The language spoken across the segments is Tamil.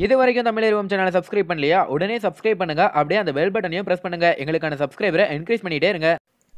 இது வரைக்கும் தமிழ் சேனலை சப்ஸ்கிரைப் பண்ணலையா உடனே சப்ஸ்கிரைப் பண்ணுங்க அப்படியே அந்த பெல் பட்டனையும் பிரஸ் பண்ணுங்க எங்களுக்கான சப்ஸ்கிரைபரை என்கரேஜ் பண்ணிட்டே இருங்க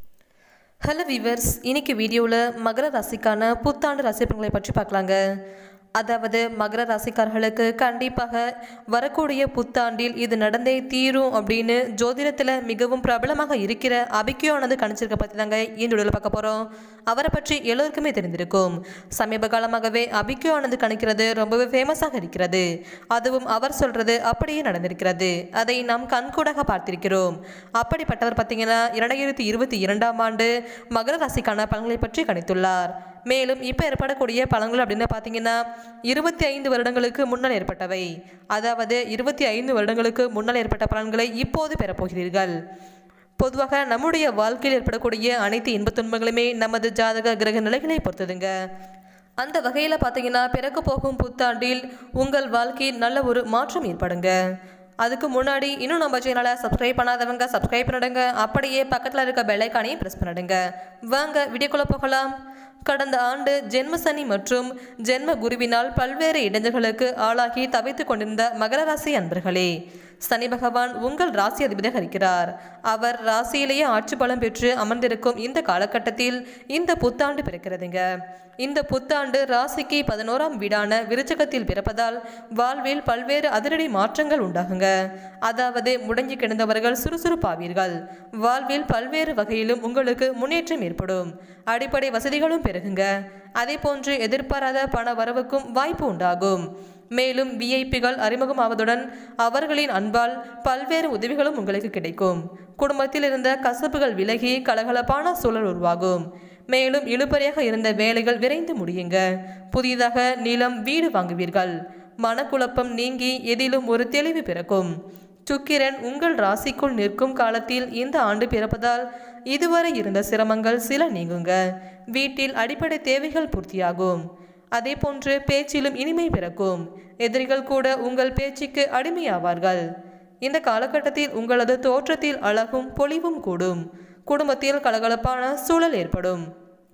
ஹலோ விவர்ஸ் இன்னைக்கு வீடியோவில் மகர ராசிக்கான புத்தாண்டு ராசி பலன்களை பற்றி பார்க்கலாங்க அதாவது மகர ராசிக்காரர்களுக்கு கண்டிப்பாக வரக்கூடிய புத்தாண்டில் இது நடந்தே தீரும் அப்படின்னு ஜோதிடத்தில் மிகவும் பிரபலமாக இருக்கிற அபிக்கியானது கணிச்சிருக்க பற்றி தாங்க இந்த வீடியோவில் பார்க்க போகிறோம் அவரை பற்றி எல்லோருக்குமே தெரிந்திருக்கும் சமீப காலமாகவே அபிக்கியானது கணிக்கிறது ரொம்பவே ஃபேமஸாக இருக்கிறது அதுவும் அவர் சொல்றது அப்படியே நடந்திருக்கிறது அதை நாம் கண்கூடாக பார்த்திருக்கிறோம் அப்படிப்பட்டவர் பார்த்தீங்கன்னா இரண்டாயிரத்தி இருபத்தி இரண்டாம் ஆண்டு மகர ராசிக்கான பலன்களை பற்றி கணித்துள்ளார் மேலும் இப்போ ஏற்படக்கூடிய பலன்கள் அப்படின்னு பார்த்தீங்கன்னா இருபத்தி ஐந்து வருடங்களுக்கு முன்னால் ஏற்பட்டவை அதாவது இருபத்தி ஐந்து வருடங்களுக்கு முன்னால் ஏற்பட்ட பலன்களை இப்போது பெறப்போகிறீர்கள் பொதுவாக நம்முடைய வாழ்க்கையில் ஏற்படக்கூடிய அனைத்து இன்பத் துன்பங்களுமே நமது ஜாதக கிரக நிலைகளை பொறுத்ததுங்க அந்த வகையில் பார்த்தீங்கன்னா பிறகு போகும் புத்தாண்டில் உங்கள் வாழ்க்கையில் நல்ல ஒரு மாற்றம் ஏற்படுங்க அதுக்கு முன்னாடி இன்னும் நம்ம சேனலை சப்ஸ்கிரைப் பண்ணாதவங்க சப்ஸ்கிரைப் பண்ணிடுங்க அப்படியே பக்கத்தில் இருக்க பெல்லைக்கானையும் ப்ரெஸ் பண்ணிடுங்க வாங்க வீடியோக்குள்ளே போகலாம் கடந்த ஆண்டு ஜென்ம சனி மற்றும் ஜென்ம குருவினால் பல்வேறு இடைஞ்சல்களுக்கு ஆளாகி தவித்துக் கொண்டிருந்த மகர ராசி அன்பர்களே சனி பகவான் உங்கள் ராசி அதிபதியாக இருக்கிறார் அவர் ராசியிலேயே ஆட்சி பலம் பெற்று அமர்ந்திருக்கும் இந்த காலகட்டத்தில் இந்த புத்தாண்டு பிறக்கிறதுங்க இந்த புத்தாண்டு ராசிக்கு பதினோராம் வீடான விருச்சகத்தில் பிறப்பதால் வாழ்வில் பல்வேறு அதிரடி மாற்றங்கள் உண்டாகுங்க அதாவது முடங்கி கிடந்தவர்கள் சுறுசுறுப்பாவீர்கள் வாழ்வில் பல்வேறு வகையிலும் உங்களுக்கு முன்னேற்றம் ஏற்படும் அடிப்படை வசதிகளும் பெருகுங்க அதே போன்று எதிர்பாராத பண வரவுக்கும் வாய்ப்பு உண்டாகும் மேலும் விஐபிகள் அறிமுகமாவதுடன் அவர்களின் அன்பால் பல்வேறு உதவிகளும் உங்களுக்கு கிடைக்கும் குடும்பத்தில் இருந்த கசப்புகள் விலகி கலகலப்பான சூழல் உருவாகும் மேலும் இழுபறியாக இருந்த வேலைகள் விரைந்து முடியுங்க புதிதாக நிலம் வீடு வாங்குவீர்கள் மனக்குழப்பம் நீங்கி எதிலும் ஒரு தெளிவு பிறக்கும் சுக்கிரன் உங்கள் ராசிக்குள் நிற்கும் காலத்தில் இந்த ஆண்டு பிறப்பதால் இதுவரை இருந்த சிரமங்கள் சில நீங்குங்க வீட்டில் அடிப்படை தேவைகள் பூர்த்தியாகும் அதே போன்று பேச்சிலும் இனிமை பிறக்கும் எதிரிகள் கூட உங்கள் பேச்சுக்கு அடிமையாவார்கள் இந்த காலகட்டத்தில் உங்களது தோற்றத்தில் அழகும் பொலிவும் கூடும் குடும்பத்தில் கலகலப்பான சூழல் ஏற்படும்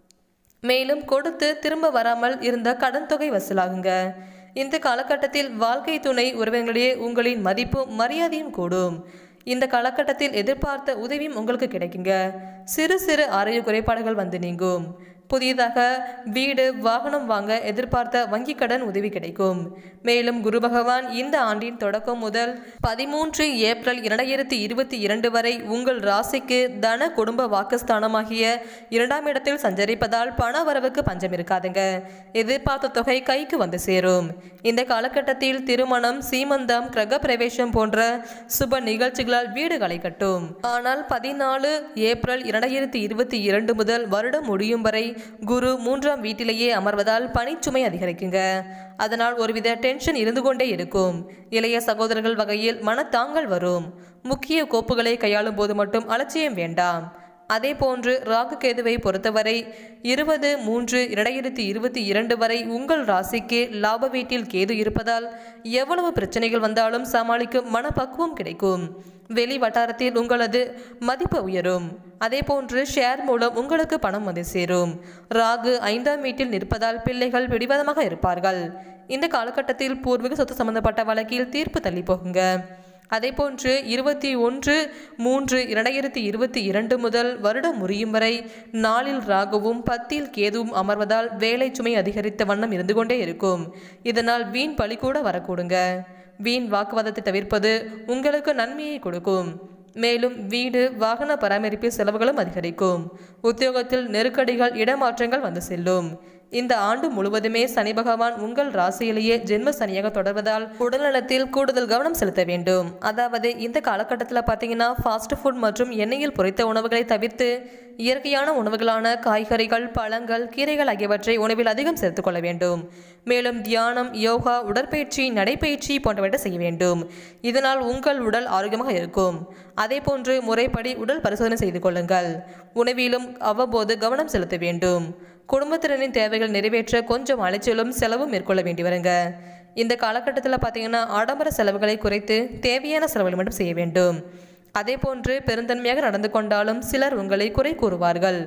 மேலும் கொடுத்து திரும்ப வராமல் இருந்த கடன் தொகை வசூலாகுங்க இந்த காலகட்டத்தில் வாழ்க்கை துணை உறவினர்களிடையே உங்களின் மதிப்பும் மரியாதையும் கூடும் இந்த காலகட்டத்தில் எதிர்பார்த்த உதவியும் உங்களுக்கு கிடைக்குங்க சிறு சிறு ஆரோக்கிய குறைபாடுகள் வந்து நீங்கும் புதியதாக வீடு வாகனம் வாங்க எதிர்பார்த்த வங்கி கடன் உதவி கிடைக்கும் மேலும் குரு பகவான் இந்த ஆண்டின் தொடக்கம் முதல் பதிமூன்று ஏப்ரல் இரண்டாயிரத்தி இருபத்தி இரண்டு வரை உங்கள் ராசிக்கு தன குடும்ப வாக்குஸ்தானமாகிய இரண்டாம் இடத்தில் சஞ்சரிப்பதால் பண வரவுக்கு பஞ்சம் இருக்காதுங்க எதிர்பார்த்த தொகை கைக்கு வந்து சேரும் இந்த காலகட்டத்தில் திருமணம் சீமந்தம் கிரக பிரவேசம் போன்ற சுப நிகழ்ச்சிகளால் வீடுகளை கட்டும் ஆனால் பதினாலு ஏப்ரல் இரண்டாயிரத்தி இருபத்தி இரண்டு முதல் வருடம் முடியும் வரை குரு மூன்றாம் வீட்டிலேயே அமர்வதால் பணிச்சுமை அதிகரிக்குங்க அதனால் ஒருவித டென்ஷன் இருந்து கொண்டே இருக்கும் இளைய சகோதரர்கள் வகையில் மனத்தாங்கள் வரும் முக்கிய கோப்புகளை கையாளும் போது மட்டும் அலட்சியம் வேண்டாம் அதே போன்று ராகு கேதுவை பொறுத்தவரை இருபது மூன்று இரண்டாயிரத்தி இருபத்தி இரண்டு வரை உங்கள் ராசிக்கு லாப வீட்டில் கேது இருப்பதால் எவ்வளவு பிரச்சனைகள் வந்தாலும் சமாளிக்கும் மனப்பக்குவம் கிடைக்கும் வெளி வட்டாரத்தில் உங்களது மதிப்பு உயரும் அதே போன்று ஷேர் மூலம் உங்களுக்கு பணம் வந்து சேரும் ராகு ஐந்தாம் வீட்டில் நிற்பதால் பிள்ளைகள் பிடிவாதமாக இருப்பார்கள் இந்த காலகட்டத்தில் பூர்வீக சொத்து சம்பந்தப்பட்ட வழக்கில் தீர்ப்பு தள்ளி போகுங்க அதே போன்று இருபத்தி ஒன்று மூன்று இரண்டாயிரத்தி இருபத்தி இரண்டு முதல் வருடம் முடியும் வரை நாளில் ராகுவும் பத்தில் கேதுவும் அமர்வதால் வேலை சுமை அதிகரித்த வண்ணம் இருந்து கொண்டே இருக்கும் இதனால் வீண் பழி கூட வரக்கூடுங்க வீண் வாக்குவாதத்தை தவிர்ப்பது உங்களுக்கு நன்மையை கொடுக்கும் மேலும் வீடு வாகன பராமரிப்பு செலவுகளும் அதிகரிக்கும் உத்தியோகத்தில் நெருக்கடிகள் இடமாற்றங்கள் வந்து செல்லும் இந்த ஆண்டு முழுவதுமே சனி பகவான் உங்கள் ராசியிலேயே ஜென்ம சனியாக தொடர்வதால் உடல்நலத்தில் கூடுதல் கவனம் செலுத்த வேண்டும் அதாவது இந்த காலகட்டத்தில் பார்த்தீங்கன்னா ஃபாஸ்ட் ஃபுட் மற்றும் எண்ணெயில் பொரித்த உணவுகளை தவிர்த்து இயற்கையான உணவுகளான காய்கறிகள் பழங்கள் கீரைகள் ஆகியவற்றை உணவில் அதிகம் சேர்த்துக் கொள்ள வேண்டும் மேலும் தியானம் யோகா உடற்பயிற்சி நடைப்பயிற்சி போன்றவற்றை செய்ய வேண்டும் இதனால் உங்கள் உடல் ஆரோக்கியமாக இருக்கும் அதே போன்று முறைப்படி உடல் பரிசோதனை செய்து கொள்ளுங்கள் உணவிலும் அவ்வப்போது கவனம் செலுத்த வேண்டும் குடும்பத்தினரின் தேவைகள் நிறைவேற்ற கொஞ்சம் அலைச்சலும் செலவும் மேற்கொள்ள வேண்டி வருங்க இந்த காலகட்டத்தில் பார்த்தீங்கன்னா ஆடம்பர செலவுகளை குறைத்து தேவையான செலவுகள் மட்டும் செய்ய வேண்டும் அதே போன்று பெருந்தன்மையாக நடந்து கொண்டாலும் சிலர் உங்களை குறை கூறுவார்கள்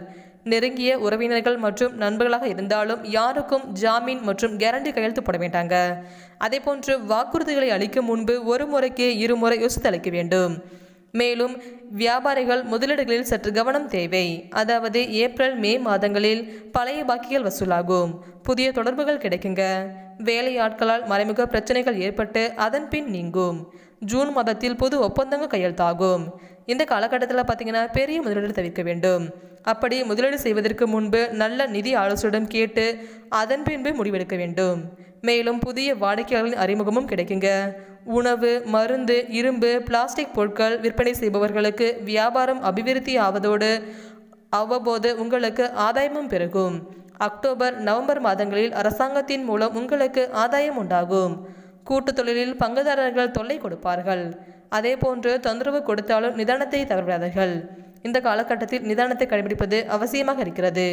நெருங்கிய உறவினர்கள் மற்றும் நண்பர்களாக இருந்தாலும் யாருக்கும் ஜாமீன் மற்றும் கேரண்டி கையெழுத்து போட வேண்டாங்க அதே போன்று வாக்குறுதிகளை அளிக்கும் முன்பு ஒரு முறைக்கு இருமுறை யோசித்து அளிக்க வேண்டும் மேலும் வியாபாரிகள் முதலீடுகளில் சற்று கவனம் தேவை அதாவது ஏப்ரல் மே மாதங்களில் பழைய பாக்கிகள் வசூலாகும் புதிய தொடர்புகள் கிடைக்குங்க வேலை ஆட்களால் மறைமுக பிரச்சனைகள் ஏற்பட்டு அதன் பின் நீங்கும் ஜூன் மாதத்தில் புது ஒப்பந்தங்கள் கையெழுத்தாகும் இந்த காலகட்டத்தில் பார்த்தீங்கன்னா பெரிய முதலீடு தவிர்க்க வேண்டும் அப்படி முதலீடு செய்வதற்கு முன்பு நல்ல நிதி ஆலோசனையிடம் கேட்டு அதன் பின்பு முடிவெடுக்க வேண்டும் மேலும் புதிய வாடிக்கையாளர்களின் அறிமுகமும் கிடைக்குங்க உணவு மருந்து இரும்பு பிளாஸ்டிக் பொருட்கள் விற்பனை செய்பவர்களுக்கு வியாபாரம் அபிவிருத்தி ஆவதோடு அவ்வப்போது உங்களுக்கு ஆதாயமும் பெருகும் அக்டோபர் நவம்பர் மாதங்களில் அரசாங்கத்தின் மூலம் உங்களுக்கு ஆதாயம் உண்டாகும் கூட்டுத் தொழிலில் பங்குதாரர்கள் தொல்லை கொடுப்பார்கள் அதே போன்று தொந்தரவு கொடுத்தாலும் நிதானத்தை தவறவிடாதீர்கள் இந்த காலகட்டத்தில் நிதானத்தை கடைபிடிப்பது அவசியமாக இருக்கிறது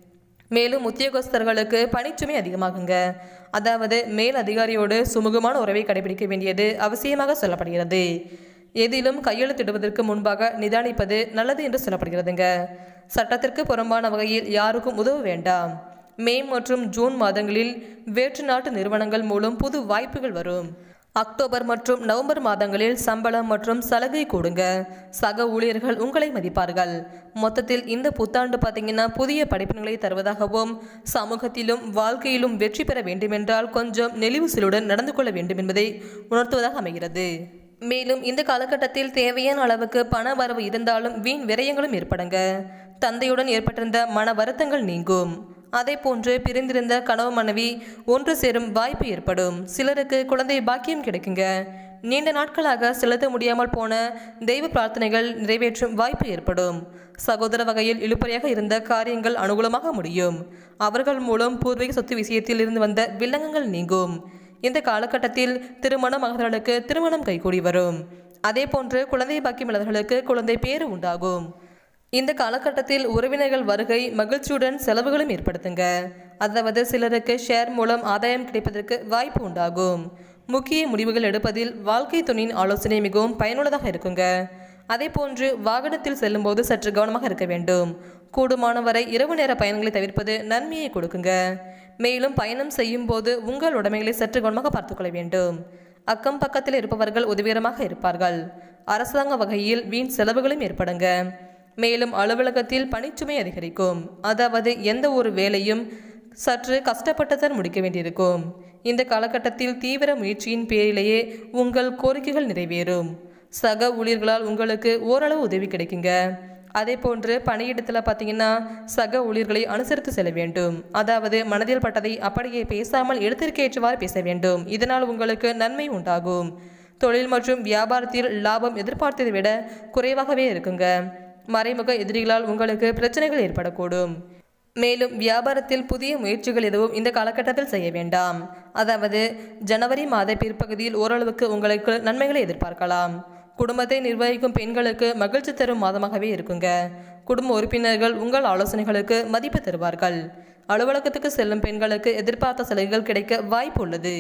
மேலும் உத்தியோகஸ்தர்களுக்கு பணிச்சுமை அதிகமாகுங்க அதாவது மேல் அதிகாரியோடு சுமூகமான உறவை கடைபிடிக்க வேண்டியது அவசியமாக சொல்லப்படுகிறது எதிலும் கையெழுத்திடுவதற்கு முன்பாக நிதானிப்பது நல்லது என்று சொல்லப்படுகிறதுங்க சட்டத்திற்கு புறம்பான வகையில் யாருக்கும் உதவ வேண்டாம் மே மற்றும் ஜூன் மாதங்களில் வேற்று நாட்டு நிறுவனங்கள் மூலம் புது வாய்ப்புகள் வரும் அக்டோபர் மற்றும் நவம்பர் மாதங்களில் சம்பளம் மற்றும் சலுகை கொடுங்க சக ஊழியர்கள் உங்களை மதிப்பார்கள் மொத்தத்தில் இந்த புத்தாண்டு பார்த்தீங்கன்னா புதிய படிப்பினைகளை தருவதாகவும் சமூகத்திலும் வாழ்க்கையிலும் வெற்றி பெற வேண்டுமென்றால் கொஞ்சம் நெளிவு சிலுடன் நடந்து கொள்ள வேண்டும் என்பதை உணர்த்துவதாக அமைகிறது மேலும் இந்த காலகட்டத்தில் தேவையான அளவுக்கு பண வரவு இருந்தாலும் வீண் விரயங்களும் ஏற்படுங்க தந்தையுடன் ஏற்பட்டிருந்த மன வருத்தங்கள் நீங்கும் அதே போன்று பிரிந்திருந்த கணவன் மனைவி ஒன்று சேரும் வாய்ப்பு ஏற்படும் சிலருக்கு குழந்தை பாக்கியம் கிடைக்குங்க நீண்ட நாட்களாக செலுத்த முடியாமல் போன தெய்வ பிரார்த்தனைகள் நிறைவேற்றும் வாய்ப்பு ஏற்படும் சகோதர வகையில் இழுபறியாக இருந்த காரியங்கள் அனுகூலமாக முடியும் அவர்கள் மூலம் பூர்வீக சொத்து விஷயத்தில் இருந்து வந்த வில்லங்கங்கள் நீங்கும் இந்த காலகட்டத்தில் திருமணமாகவர்களுக்கு திருமணம் கைகூடி வரும் அதே போன்று குழந்தை பாக்கியம் இல்லாதவர்களுக்கு குழந்தை பேறு உண்டாகும் இந்த காலகட்டத்தில் உறவினர்கள் வருகை மகிழ்ச்சியுடன் செலவுகளும் ஏற்படுத்துங்க அதாவது சிலருக்கு ஷேர் மூலம் ஆதாயம் கிடைப்பதற்கு வாய்ப்பு உண்டாகும் முக்கிய முடிவுகள் எடுப்பதில் வாழ்க்கை துணையின் ஆலோசனை மிகவும் பயனுள்ளதாக இருக்குங்க அதே போன்று வாகனத்தில் செல்லும்போது சற்று கவனமாக இருக்க வேண்டும் கூடுமானவரை இரவு நேர பயணங்களை தவிர்ப்பது நன்மையை கொடுக்குங்க மேலும் பயணம் செய்யும் போது உங்கள் உடைமைகளை சற்று கவனமாக பார்த்துக்கொள்ள வேண்டும் அக்கம் பக்கத்தில் இருப்பவர்கள் உதவிகரமாக இருப்பார்கள் அரசாங்க வகையில் வீண் செலவுகளும் ஏற்படுங்க மேலும் அலுவலகத்தில் பணிச்சுமை அதிகரிக்கும் அதாவது எந்த ஒரு வேலையும் சற்று கஷ்டப்பட்டுதான் முடிக்க வேண்டியிருக்கும் இந்த காலகட்டத்தில் தீவிர முயற்சியின் பேரிலேயே உங்கள் கோரிக்கைகள் நிறைவேறும் சக ஊழியர்களால் உங்களுக்கு ஓரளவு உதவி கிடைக்குங்க அதே போன்று பணியிடத்தில் பார்த்தீங்கன்னா சக ஊழியர்களை அனுசரித்து செல்ல வேண்டும் அதாவது மனதில் பட்டதை அப்படியே பேசாமல் எடுத்திருக்கேற்றவாறு பேச வேண்டும் இதனால் உங்களுக்கு நன்மை உண்டாகும் தொழில் மற்றும் வியாபாரத்தில் லாபம் எதிர்பார்த்ததை விட குறைவாகவே இருக்குங்க மறைமுக எதிரிகளால் உங்களுக்கு பிரச்சனைகள் ஏற்படக்கூடும் மேலும் வியாபாரத்தில் புதிய முயற்சிகள் எதுவும் இந்த காலகட்டத்தில் செய்ய வேண்டாம் அதாவது ஜனவரி மாத பிற்பகுதியில் ஓரளவுக்கு உங்களுக்கு நன்மைகளை எதிர்பார்க்கலாம் குடும்பத்தை நிர்வகிக்கும் பெண்களுக்கு மகிழ்ச்சி தரும் மாதமாகவே இருக்குங்க குடும்ப உறுப்பினர்கள் உங்கள் ஆலோசனைகளுக்கு மதிப்பு தருவார்கள் அலுவலகத்துக்கு செல்லும் பெண்களுக்கு எதிர்பார்த்த சலுகைகள் கிடைக்க வாய்ப்பு உள்ளது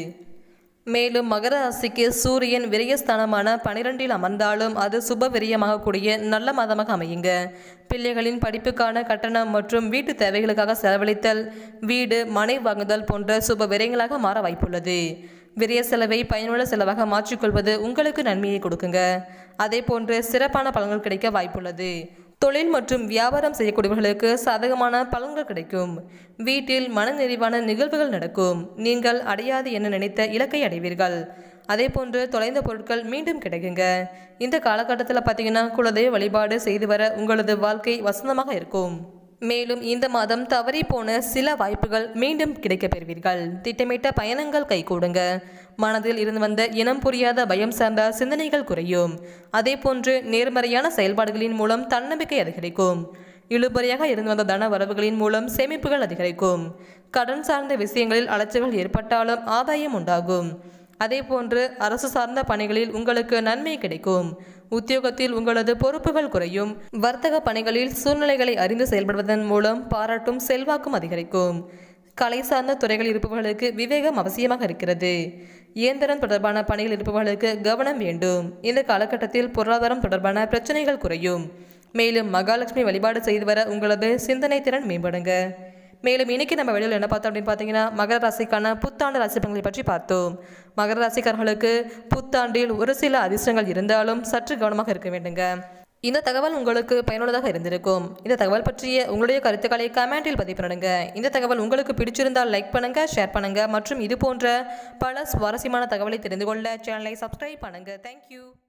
மேலும் மகர ராசிக்கு சூரியன் விரயஸ்தானமான பனிரெண்டில் அமர்ந்தாலும் அது சுப விரயமாகக்கூடிய நல்ல மாதமாக அமையுங்க பிள்ளைகளின் படிப்புக்கான கட்டணம் மற்றும் வீட்டு தேவைகளுக்காக செலவழித்தல் வீடு மனை வாங்குதல் போன்ற சுப விரயங்களாக மாற வாய்ப்புள்ளது விரய செலவை பயனுள்ள செலவாக மாற்றிக்கொள்வது உங்களுக்கு நன்மையை கொடுக்குங்க அதே போன்று சிறப்பான பலன்கள் கிடைக்க வாய்ப்புள்ளது தொழில் மற்றும் வியாபாரம் செய்யக்கூடியவர்களுக்கு சாதகமான பலன்கள் கிடைக்கும் வீட்டில் மனநிறைவான நிகழ்வுகள் நடக்கும் நீங்கள் அடையாது என நினைத்த இலக்கை அடைவீர்கள் அதே போன்று தொலைந்த பொருட்கள் மீண்டும் கிடைக்குங்க இந்த காலகட்டத்தில் பார்த்தீங்கன்னா குலதெய்வ வழிபாடு செய்து வர உங்களது வாழ்க்கை வசந்தமாக இருக்கும் மேலும் இந்த மாதம் தவறி போன சில வாய்ப்புகள் மீண்டும் கிடைக்கப் பெறுவீர்கள் திட்டமிட்ட பயணங்கள் கைகூடுங்க மனதில் இருந்து வந்த இனம் புரியாத பயம் சார்ந்த சிந்தனைகள் குறையும் அதே போன்று நேர்மறையான செயல்பாடுகளின் மூலம் தன்னம்பிக்கை அதிகரிக்கும் இழுபறியாக இருந்து வந்த தன வரவுகளின் மூலம் சேமிப்புகள் அதிகரிக்கும் கடன் சார்ந்த விஷயங்களில் அலைச்சல்கள் ஏற்பட்டாலும் ஆதாயம் உண்டாகும் அதே போன்று அரசு சார்ந்த பணிகளில் உங்களுக்கு நன்மை கிடைக்கும் உத்தியோகத்தில் உங்களது பொறுப்புகள் குறையும் வர்த்தக பணிகளில் சூழ்நிலைகளை அறிந்து செயல்படுவதன் மூலம் பாராட்டும் செல்வாக்கும் அதிகரிக்கும் கலை சார்ந்த துறைகள் இருப்பவர்களுக்கு விவேகம் அவசியமாக இருக்கிறது இயந்திரம் தொடர்பான பணிகள் இருப்பவர்களுக்கு கவனம் வேண்டும் இந்த காலகட்டத்தில் பொருளாதாரம் தொடர்பான பிரச்சனைகள் குறையும் மேலும் மகாலட்சுமி வழிபாடு செய்து வர உங்களது சிந்தனை திறன் மேம்படுங்க மேலும் இன்னைக்கு நம்ம வெளியில் என்ன பார்த்தோம் அப்படின்னு பார்த்தீங்கன்னா மகர ராசிக்கான புத்தாண்டு ராசி பலன்களை பற்றி பார்த்தோம் மகர ராசிக்காரர்களுக்கு புத்தாண்டில் ஒரு சில அதிர்ஷ்டங்கள் இருந்தாலும் சற்று கவனமாக இருக்க வேண்டுங்க இந்த தகவல் உங்களுக்கு பயனுள்ளதாக இருந்திருக்கும் இந்த தகவல் பற்றிய உங்களுடைய கருத்துக்களை கமெண்டில் பதிவு பண்ணுங்க இந்த தகவல் உங்களுக்கு பிடிச்சிருந்தால் லைக் பண்ணுங்க ஷேர் பண்ணுங்க மற்றும் இது போன்ற பல சுவாரஸ்யமான தகவலை தெரிந்து கொள்ள சேனலை சப்ஸ்கிரைப் பண்ணுங்க தேங்க்யூ